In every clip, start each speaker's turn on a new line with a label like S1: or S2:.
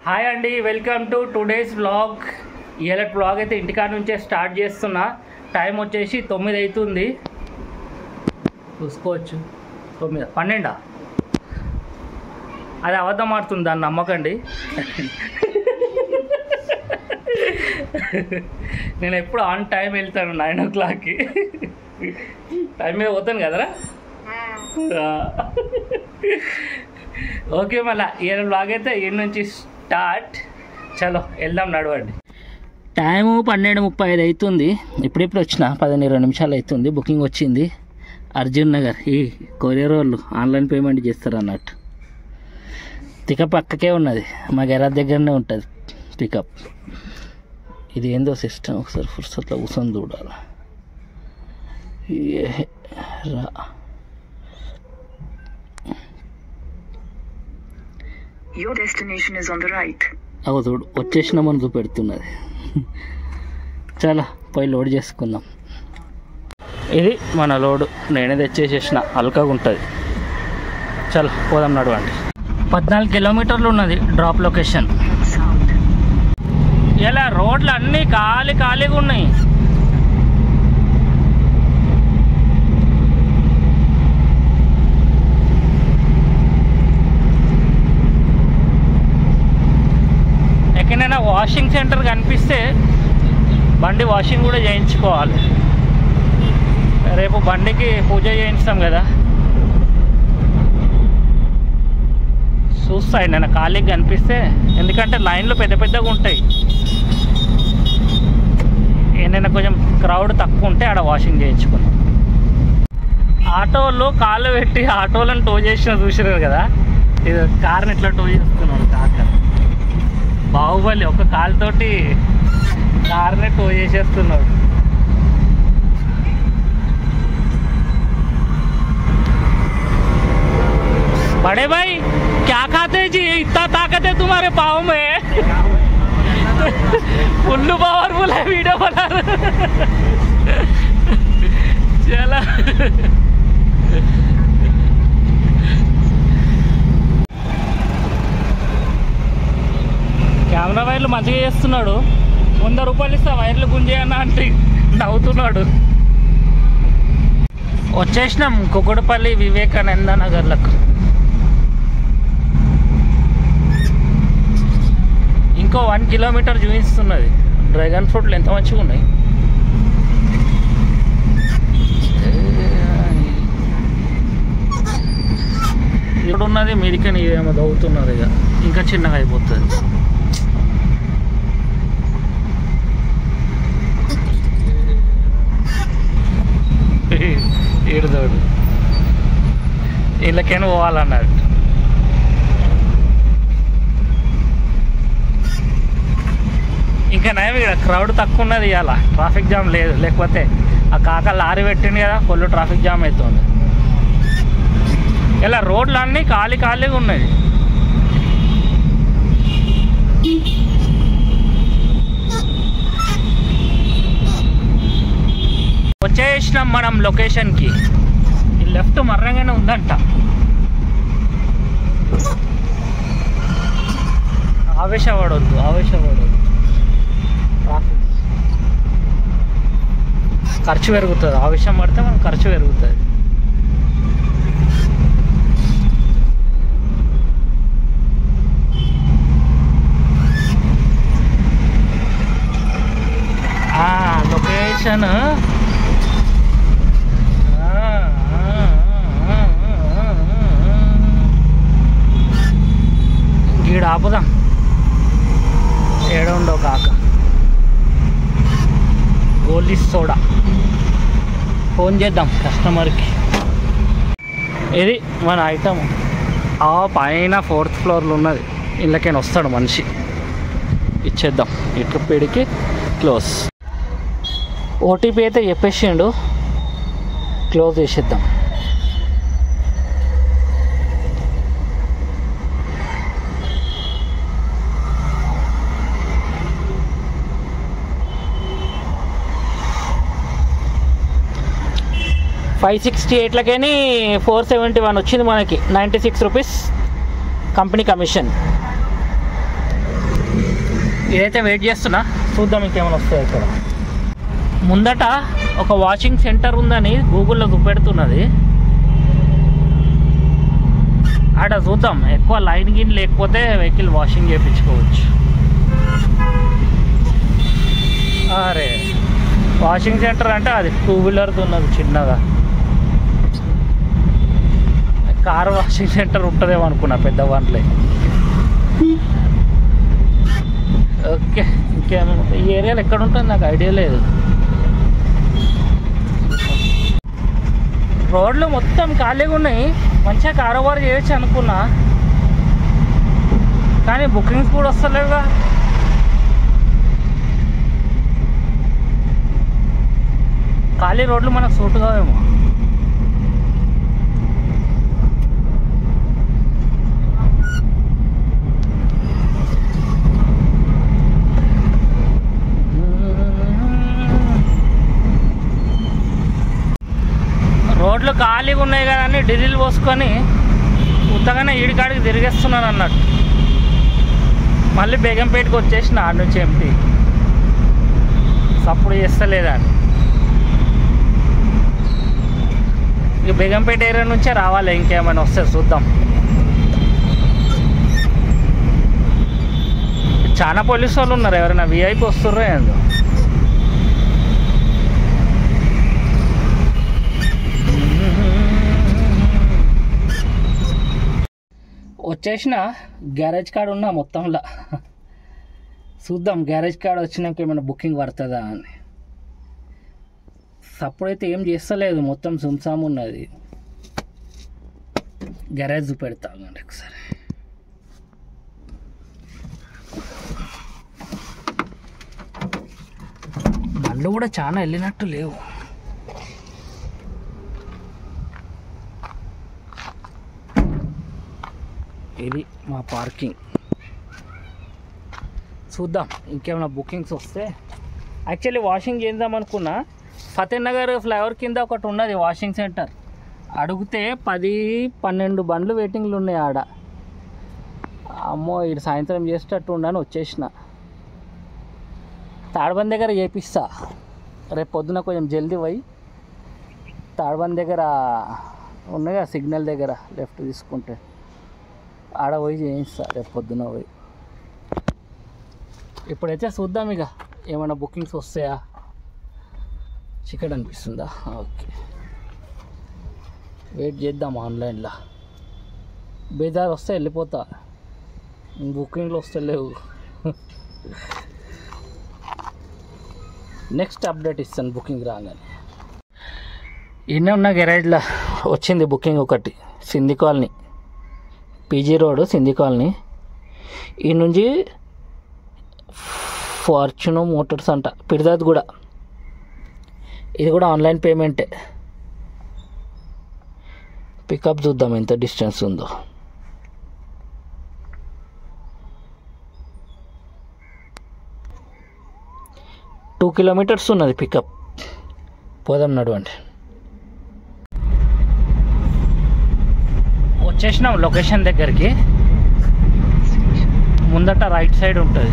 S1: Hi అండి welcome to today's vlog ఇవాళ vlog అయితే ఇంటికాడ నుంచే స్టార్ట్ చేస్తున్నా టైం వచ్చేసి తొమ్మిది అవుతుంది చూసుకోవచ్చు తొమ్మిది పన్నెండా అది అబద్ధం ఆడుతుంది దాన్ని నమ్మకండి నేను ఎప్పుడు ఆన్ టైం వెళ్తాను నైన్ ఓ క్లాక్కి టైం మీద పోతాను కదరా ఓకే మళ్ళా ఇయర్ బ్లాగ్ అయితే ఈ నుంచి స్టార్ట్ చలో వెళ్దాం నడవండి టైము పన్నెండు ముప్పై ఐదు అవుతుంది ఇప్పుడిప్పుడు వచ్చిన పదిహేను ఇరవై నిమిషాలు అవుతుంది బుకింగ్ వచ్చింది అర్జున్ నగర్ ఈ కొరియర్ వాళ్ళు ఆన్లైన్ పేమెంట్ చేస్తారు అన్నట్టు పికప్ పక్కకే ఉన్నది మా గెరా దగ్గరనే ఉంటుంది పికప్ ఇది ఏందో సిస్టమ్ ఒకసారి ఫుర్సత్లో కూర్చొని చూడాలి ఏ రా
S2: Your destination is on the right.
S1: అవ చూడు వచ్చేసినామని చూపెడుతున్నది చాలా పోయి లోడ్ చేసుకుందాం ఇది మన లోడు నేనే తెచ్చేసేసిన అల్కగా ఉంటుంది చాలా పోదాం నడవండి పద్నాలుగు కిలోమీటర్లు ఉన్నది డ్రాప్ లొకేషన్
S2: South.
S1: ఇలా రోడ్లు అన్నీ ఖాళీ ఖాళీగా ఉన్నాయి ఎక్కడైనా వాషింగ్ సెంటర్ కనిపిస్తే బండి వాషింగ్ కూడా చేయించుకోవాలి రేపు బండికి పూజ చేయిస్తాం కదా చూస్తాయి నేను ఖాళీగా కనిపిస్తే ఎందుకంటే లైన్లు పెద్ద పెద్దగా ఉంటాయి ఏదైనా కొంచెం క్రౌడ్ తక్కువ ఉంటే ఆడ వాషింగ్ చేయించుకున్నాం ఆటోలో కాళ్ళు పెట్టి ఆటోలను టో చేసిన చూసినారు కదా ఇది కార్ని ఇట్లా టో చేస్తున్నాడు కాక బాహుబలి ఒక కాలుతోటి కార్ని టో చేసేస్తున్నాడు बड़े भाई क्या खाते हैं जी इतना ताकत है तुम्हारे पाँव में उल्लू पावरफुल है वीडियो बना रहे। चला కెమెరా వైర్లు మంచిగా చేస్తున్నాడు వంద రూపాయలు ఇస్తా వైర్లు గుంజేయన్న అంటే నవ్వుతున్నాడు వచ్చేసినాం కుకుడుపల్లి వివేకానంద నగర్లకు ఇంకో వన్ కిలోమీటర్ చూపిస్తున్నది డ్రాగన్ ఫ్రూట్లు ఎంత మంచిగా ఉన్నాయి ఇక్కడ ఉన్నది మీదికని ఏమో దవ్వుతున్నది ఇక ఇంకా చిన్నగా అయిపోతుంది ఈడదోడు వీళ్ళకైనా పోవాలన్నాడు ఇంకా నయం ఇక్కడ క్రౌడ్ తక్కువ ఉన్నది ఇవాళ ట్రాఫిక్ జామ్ లేదు లేకపోతే ఆ కాక లారీ పెట్టింది కదా ఫుల్ ట్రాఫిక్ జామ్ అవుతుంది ఇలా రోడ్లు అన్నీ ఖాళీ ఖాళీగా ఉన్నాయి వచ్చేసినాం మనం లొకేషన్కి ఈ లెఫ్ట్ మర్రంగానే ఉందంట ఆవేశపడొద్దు ఆవేశపడొద్దు ట్రాఫిక్ ఖర్చు పెరుగుతుంది ఆవేశం పడితే మనం ఖర్చు పెరుగుతుంది ఆ, లొకేషన్ ఆ, ఆ, ఆ, ఆ, ఆ, ఆ. గీడ ఆపుదాం ఏడుండో కాక గోలీ సోడా ఫోన్ చేద్దాం కస్టమర్కి ఇది మన ఐటమ్ ఆ పైన ఫోర్త్ ఫ్లోర్లో ఉన్నది ఇళ్ళకైనా వస్తాడు మనిషి ఇచ్చేద్దాం ఇటు పెడికి క్లోజ్ ఓటీపీ అయితే చెప్పేసిండు క్లోజ్ చేసేద్దాం ఫైవ్ సిక్స్టీ ఎయిట్లకని ఫోర్ సెవెంటీ వన్ వచ్చింది మనకి ninety six rupees company commission ఇదైతే వెయిట్ చేస్తున్నా చూద్దాం ఇంకేమైనా వస్తాయి ఇక్కడ ముందట ఒక వాషింగ్ సెంటర్ ఉందని గూగుల్లో చూపెడుతున్నది ఆడ చూద్దాం ఎక్కువ లైన్ గిన్ లేకపోతే వెహికల్ వాషింగ్ చేయించుకోవచ్చు అరే వాషింగ్ సెంటర్ అంటే అది టూ వీలర్ది ఉన్నది చిన్నగా కార్ వాషింగ్ సెంటర్ ఉంటుందేమో అనుకున్నా పెద్ద వాటిలో ఓకే ఇంకేమో ఈ ఏరియాలో ఎక్కడ ఉంటుంది నాకు ఐడియా లేదు రోడ్లు మొత్తం ఖాళీగా ఉన్నాయి మంచిగా కారోబార్ చేయొచ్చు అనుకున్నా కానీ బుకింగ్స్ కూడా వస్తలేవుగా ఖాళీ రోడ్లు మనకు సూట్ కావేమో రోడ్లు ఖాళీగా ఉన్నాయి కదా అని డీజిల్ పోసుకొని ఉత్తగానే ఈడికాడికి తిరిగేస్తున్నాను అన్నట్టు మళ్ళీ బేగంపేటకి వచ్చేసిన ఆడ నుంచి ఎంపీ సప్పుడు చేస్తలేదా అని ఇక బేగంపేట ఏరియా నుంచే రావాలి ఇంకేమైనా వస్తే చూద్దాం చాలా పోలీసు వాళ్ళు ఉన్నారు ఎవరైనా విఐపి వస్తుర్రో ఏందో వచ్చేసిన గ్యారేజ్ కార్డ్ ఉన్నా మొత్తంలో చూద్దాం గ్యారేజ్ కార్డ్ వచ్చినాక ఏమైనా బుకింగ్ పడుతుందా అని సప్పుడైతే ఏం చేస్తలేదు మొత్తం సుంసాము ఉన్నది గ్యారేజ్ చూపెడతానండి ఒకసారి బండ్లు కూడా చాలా వెళ్ళినట్టు లేవు ఇది మా పార్కింగ్ చూద్దాం ఇంకేమైనా బుకింగ్స్ వస్తే యాక్చువల్లీ వాషింగ్ చేద్దాం అనుకున్నా ఫతేహ్ నగర్ ఫ్లైఓవర్ కింద ఒకటి ఉన్నది వాషింగ్ సెంటర్ అడిగితే పది పన్నెండు బండ్లు వెయిటింగ్లు ఉన్నాయి ఆడ అమ్మో ఇటు సాయంత్రం చేసేటట్టు ఉండని వచ్చేసిన తాడబంద్ దగ్గర చేపిస్తా రేపు పొద్దున కొంచెం జల్దీ పోయి తాడబంద్ దగ్గర ఉన్నాయి సిగ్నల్ దగ్గర లెఫ్ట్ తీసుకుంటే ఆడ పోయి చేయిస్తా రేపు పొద్దున పోయి ఇప్పుడైతే చూద్దాం ఇక ఏమైనా బుకింగ్స్ వస్తాయా చికెన్ అనిపిస్తుందా ఓకే వెయిట్ చేద్దాం ఆన్లైన్లో బేజార్ వస్తే వెళ్ళిపోతా బుకింగ్లు వస్తలేవు నెక్స్ట్ అప్డేట్ ఇస్తాను బుకింగ్ రాగానే ఇన్నే ఉన్న గెరేజ్లో వచ్చింది బుకింగ్ ఒకటి Sindhi colony PG road Sindhi colony ఈ నుంచి ఫార్చునో మోటార్స్ అంట పిర్దాద్ కూడా ఇది కూడా ఆన్లైన్ పేమెంటే పికప్ చూద్దాం ఎంత డిస్టెన్స్ ఉందో టూ కిలోమీటర్స్ ఉన్నది పికప్ పోదాం నడవండి వచ్చేసినాం లొకేషన్ దగ్గరికి ముందట రైట్ సైడ్ ఉంటుంది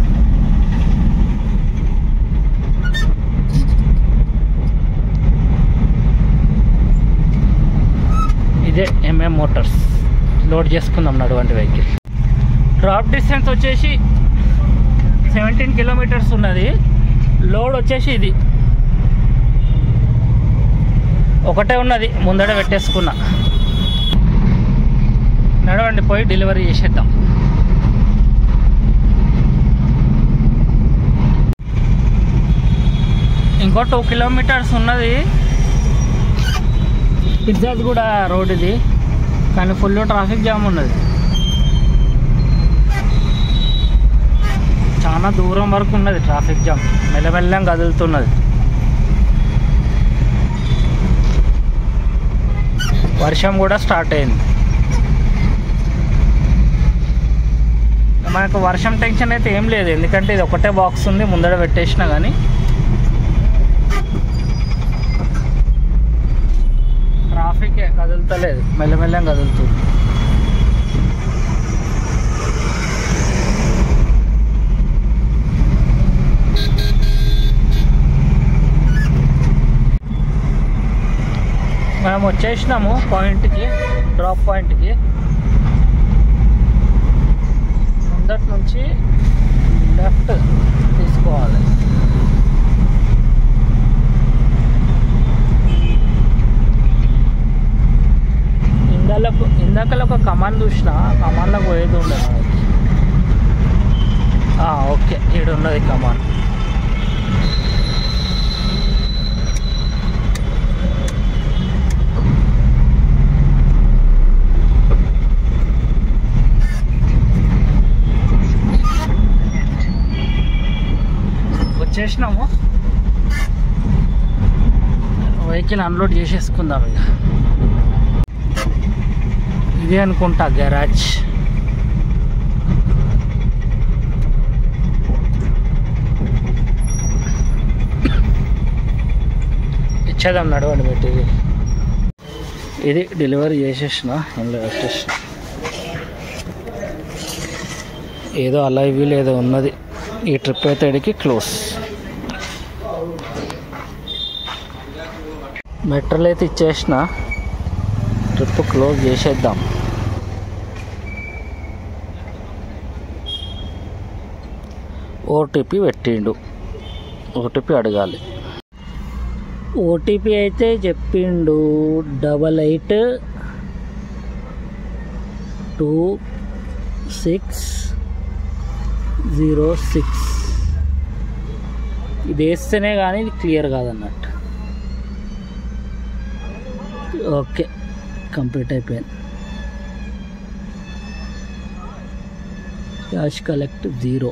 S1: ఇదే ఎంఎం మోటార్స్ లోడ్ చేసుకుందాం నడవండి వెహికల్ డ్రాప్ డిస్టెన్స్ వచ్చేసి సెవెంటీన్ కిలోమీటర్స్ ఉన్నది లోడ్ వచ్చేసి ఇది ఒకటే ఉన్నది ముందడ పెట్టేసుకున్నా నడవండి పోయి డెలివరీ చేసేద్దాం ఇంకో టూ కిలోమీటర్స్ ఉన్నది పిజ్జాది కూడా రోడ్ ఇది కానీ ఫుల్ ట్రాఫిక్ జామ్ ఉన్నది చాలా దూరం వరకు ఉన్నది ట్రాఫిక్ జామ్ మెల్లమెల్లం కదులుతున్నది వర్షం కూడా స్టార్ట్ అయింది మనకు వర్షం టెన్షన్ అయితే ఏం లేదు ఎందుకంటే ఇది ఒకటే బాక్స్ ఉంది ముందర పెట్టేసిన కానీ ట్రాఫిక్ కదులుతలేదు మెల్లమెల్లం కదులుతుంది మేము వచ్చేసినాము పాయింట్కి డ్రాప్ పాయింట్కి ముందటి నుంచి లెఫ్ట్ తీసుకోవాలి ఇందాలకు ఇందాకలో ఒక కమాన్ చూసిన కమాన్లో పోయేది ఉండే మనకి ఆ, ఓకే ఈడ ఉన్నది కమాన్ వచ్చేసినాము వెహికల్ అన్లోడ్ చేసేసుకుందాం ఇక ఇదే అనుకుంటా గరాజ్ ఇచ్చేద్దాం నడవండి పెట్టి ఇది ఇది డెలివరీ చేసేసిన ఇందులో పెట్టేసిన ఏదో అలా వీలు ఏదో ఉన్నది ఈ ట్రిప్ అయితే ఇడికి క్లోజ్ మెట్రోలు అయితే ఇచ్చేసిన ట్రిప్ క్లోజ్ చేసేద్దాం ఓటీపీ పెట్టిండు ఓటీపీ అడగాలి ఓటీపీ అయితే చెప్పిండు double eight two six zero six ఇది వేస్తేనే కానీ ఇది క్లియర్ కాదన్నట్టు ఓకే కంప్లీట్ అయిపోయింది క్యాష్ కలెక్ట్ జీరో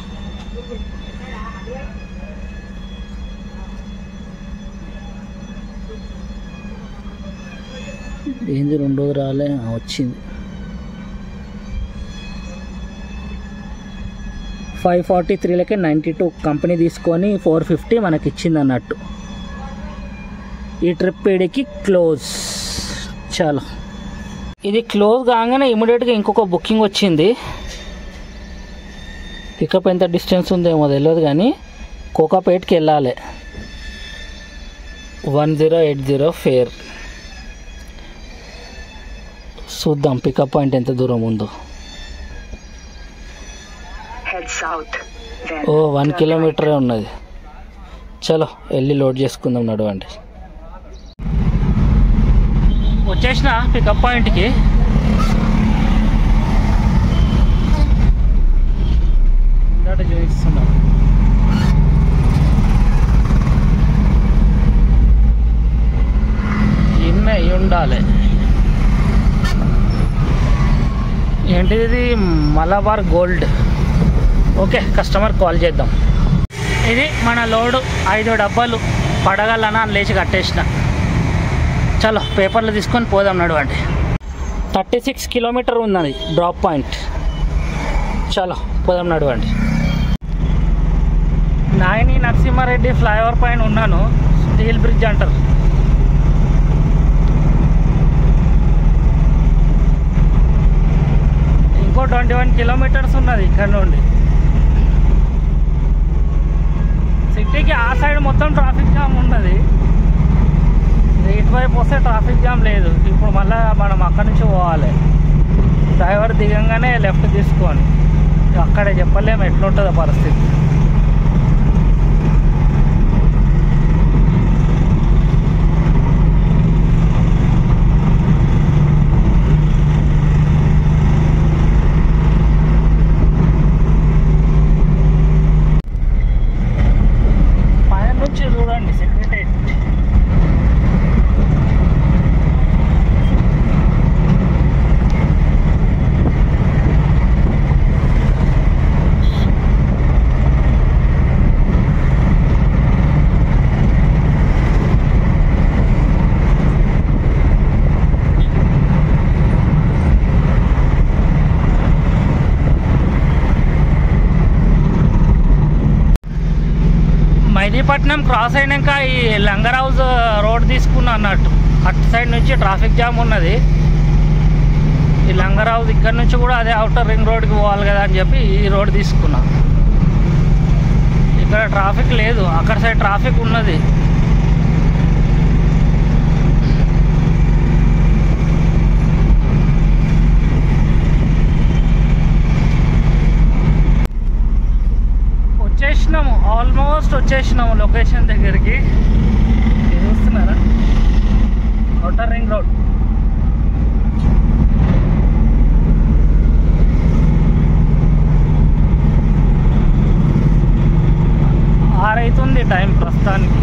S1: ఏంది రెండోది రాలే ఆ, వచ్చింది ఫైవ్ ఫార్టీ త్రీలకే నైంటీ టూ కంపెనీ తీసుకొని ఫోర్ ఫిఫ్టీ మనకి ఇచ్చింది అన్నట్టు ఈ ట్రిప్ ఈడికి క్లోజ్ చాలా ఇది క్లోజ్ కాగానే ఇమీడియట్గా ఇంకొక బుకింగ్ వచ్చింది పికప్ ఎంత డిస్టెన్స్ ఉందేమో తెలియదు కానీ కోకాపేట్కి వెళ్ళాలి one zero eight zero fare చూద్దాం పికప్ పాయింట్ ఎంత దూరం ఉందో
S2: Head south. Then
S1: ఓ వన్
S2: turn
S1: కిలోమీటరే ఉన్నది చలో వెళ్ళి లోడ్ చేసుకుందాం నడవండి వచ్చేసిన పికప్ పాయింట్కి ఇందాక చూపిస్తున్నాం ఇన్న అయి ఉండాలి ఏంటిది ఇది Malabar gold okay customer call చేద్దాం ఇది మన లోడు ఐదు డబ్బాలు పడగలనా అని లేచి కట్టేసిన చలో పేపర్లు తీసుకొని పోదాం నడవండి థర్టీ సిక్స్ కిలోమీటర్ ఉన్నది డ్రాప్ పాయింట్ చలో పోదాం నడవండి నాయని నరసింహారెడ్డి ఫ్లైఓవర్ పైన ఉన్నాను స్టీల్ బ్రిడ్జ్ అంటారు ఇంకో ట్వంటీ వన్ కిలోమీటర్స్ ఉన్నది ఇక్కడ నుండి సిటీకి ఆ సైడ్ మొత్తం ట్రాఫిక్ జామ్ ఉన్నది ఇటువైపు వస్తే ట్రాఫిక్ జామ్ లేదు ఇప్పుడు మళ్ళీ మనం అక్కడి నుంచి పోవాలి డ్రైవర్ దిగంగానే లెఫ్ట్ తీసుకొని అక్కడే చెప్పలేము ఎట్లుంటుందో పరిస్థితి పైన నుంచి చూడండి సెక్రటరీ మైదీపట్నం క్రాస్ అయినాక ఈ లంగర్ హౌస్ రోడ్ తీసుకున్నా అన్నట్టు అటు సైడ్ నుంచి ట్రాఫిక్ జామ్ ఉన్నది ఈ లంగర్ హౌస్ ఇక్కడ నుంచి కూడా అదే అవుటర్ రింగ్ రోడ్కి పోవాలి కదా అని చెప్పి ఈ రోడ్ తీసుకున్నా ఇక్కడ ట్రాఫిక్ లేదు అక్కడ సైడ్ ట్రాఫిక్ ఉన్నది ఆల్మోస్ట్ వచ్చేసినాము లొకేషన్ దగ్గరికి ఇది చూస్తున్నారా అవుటర్ రింగ్ రోడ్ ఆరైతుంది టైం ప్రస్తుతానికి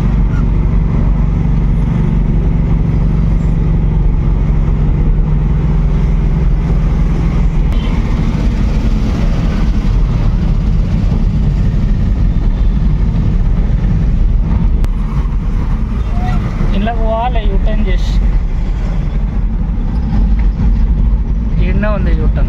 S1: ఇంట్లోకి పోవాలి యూటర్న్ చేసి ఈడనే ఉంది యూటర్న్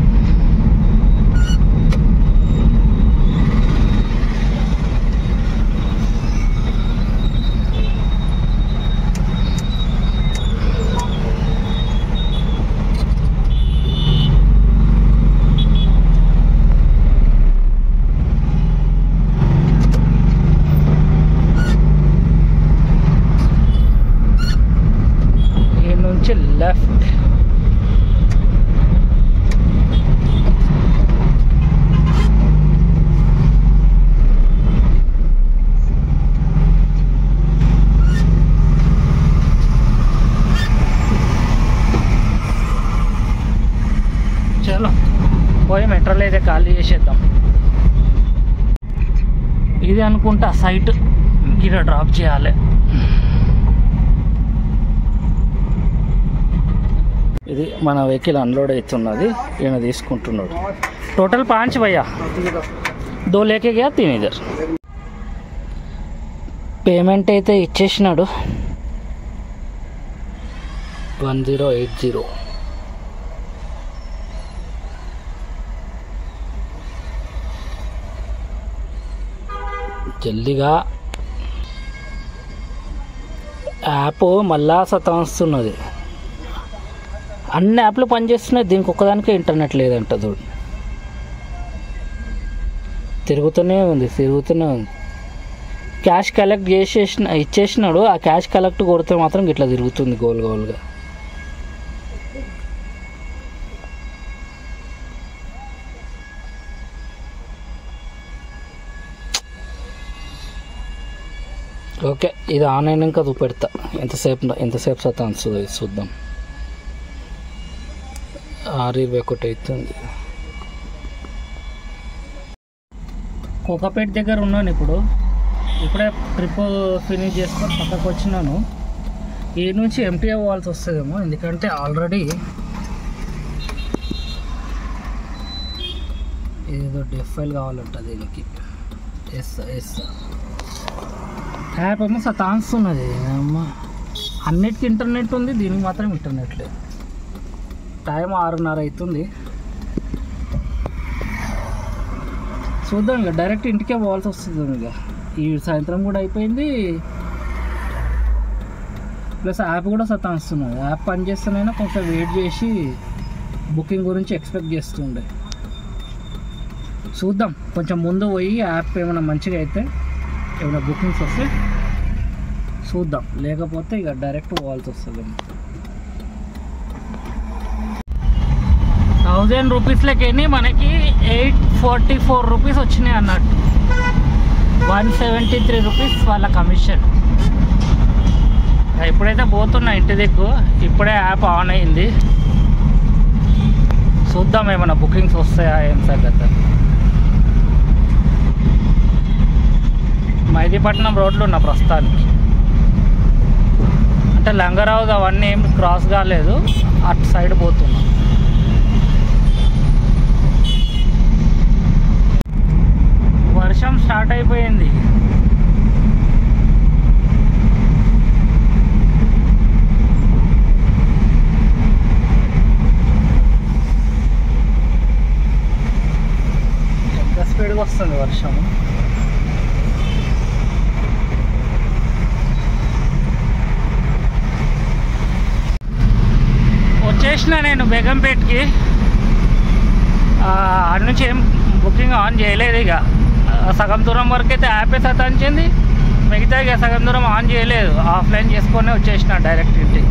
S1: ఈ నుంచి లెఫ్ట్ చలో పోయి మెట్రోలో అయితే ఖాళీ చేసేద్దాం ఇది అనుకుంటా సైట్ గిర డ్రాప్ చేయాలి ఇది మన వెహికల్ అన్లోడ్ అవుతున్నది ఈయన తీసుకుంటున్నాడు టోటల్ పాంచ్ భయ్యా దో లేకే గయా తీన్ ఇదర్ పేమెంట్ అయితే ఇచ్చేసినాడు వన్ జీరో ఎయిట్ జీరో జల్దిగా యాప్ మళ్ళా సతాస్తున్నది అన్ని యాప్లు పనిచేస్తున్నాయి దీనికి ఒక్కదానికే ఇంటర్నెట్ లేదంట చూడు తిరుగుతూనే ఉంది తిరుగుతూనే ఉంది క్యాష్ కలెక్ట్ చేసేసిన ఇచ్చేసినాడు ఆ క్యాష్ కలెక్ట్ కొడితే మాత్రం ఇట్లా తిరుగుతుంది గోల్ గోల్గా ఓకే ఇది ఆన్ అయినాక చూపెడతా ఎంతసేపు ఎంతసేపు సతా చూద్దాం ఆరు ఇరవై ఒకటి అవుతుంది కోకాపేట దగ్గర ఉన్నాను ఇప్పుడు ఇప్పుడే ట్రిప్ ఫినిష్ చేసుకొని పక్కకు వచ్చినాను ఈ నుంచి ఎంటీ అవ్వాల్సి వస్తుందేమో ఎందుకంటే ఆల్రెడీ ఏదో డెఫైల్ కావాలంట దీనికి ఎస్ ఎస్ యాప్ ఏమో సతాన్స్తున్నది అమ్మ అన్నిటికీ ఇంటర్నెట్ ఉంది దీనికి మాత్రం ఇంటర్నెట్ లేదు టైం ఆరున్నర అవుతుంది చూద్దాం ఇక డైరెక్ట్ ఇంటికే పోవాల్సి వస్తుంది ఇక ఈ సాయంత్రం కూడా అయిపోయింది ప్లస్ యాప్ కూడా సతాయిస్తున్నది యాప్ పని చేస్తేనైనా కొంచెం వెయిట్ చేసి బుకింగ్ గురించి ఎక్స్పెక్ట్ చేస్తుండే చూద్దాం కొంచెం ముందు పోయి యాప్ ఏమైనా మంచిగా అయితే ఏమైనా బుకింగ్స్ వస్తే చూద్దాం లేకపోతే ఇక డైరెక్ట్ పోవాల్సి వస్తుంది థౌజండ్ రూపీస్లకి మనకి ఎయిట్ ఫార్టీ ఫోర్ రూపీస్ వచ్చినాయి అన్నట్టు వన్ సెవెంటీ త్రీ రూపీస్ వాళ్ళ కమిషన్ ఇప్పుడైతే పోతున్నా ఇంటి దిక్కు ఇప్పుడే యాప్ ఆన్ అయింది చూద్దాం ఏమైనా బుకింగ్స్ వస్తాయా ఏం సంగతి మైదీపట్నం రోడ్లు ఉన్న ప్రస్తుతానికి అంటే లంగరావు అవన్నీ ఏం క్రాస్ కాలేదు అటు సైడ్ పోతున్నా వర్షం స్టార్ట్ అయిపోయింది ఎంత స్పీడ్గా వస్తుంది వర్షం వచ్చేసిన నేను బేగంపేట్కి అటు నుంచి ఏం బుకింగ్ ఆన్ చేయలేదు ఇక ఆ, సగం దూరం వరకు అయితే యాపే సతాంచింది మిగతా ఇక సగం దూరం ఆన్ చేయలేదు ఆఫ్లైన్ చేసుకొని వచ్చేసిన డైరెక్ట్ ఇంటికి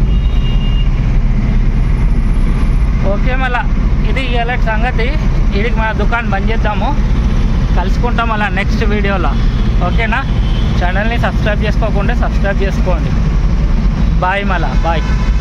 S1: ఓకే మళ్ళా ఇది ఇవాళ సంగతి ఇది మన దుకాణం బంద్ చేద్దాము కలుసుకుంటాం మళ్ళీ నెక్స్ట్ వీడియోలో ఓకేనా ఛానల్ని సబ్స్క్రైబ్ చేసుకోకుండా సబ్స్క్రైబ్ చేసుకోండి బాయ్ మళ్ళా బాయ్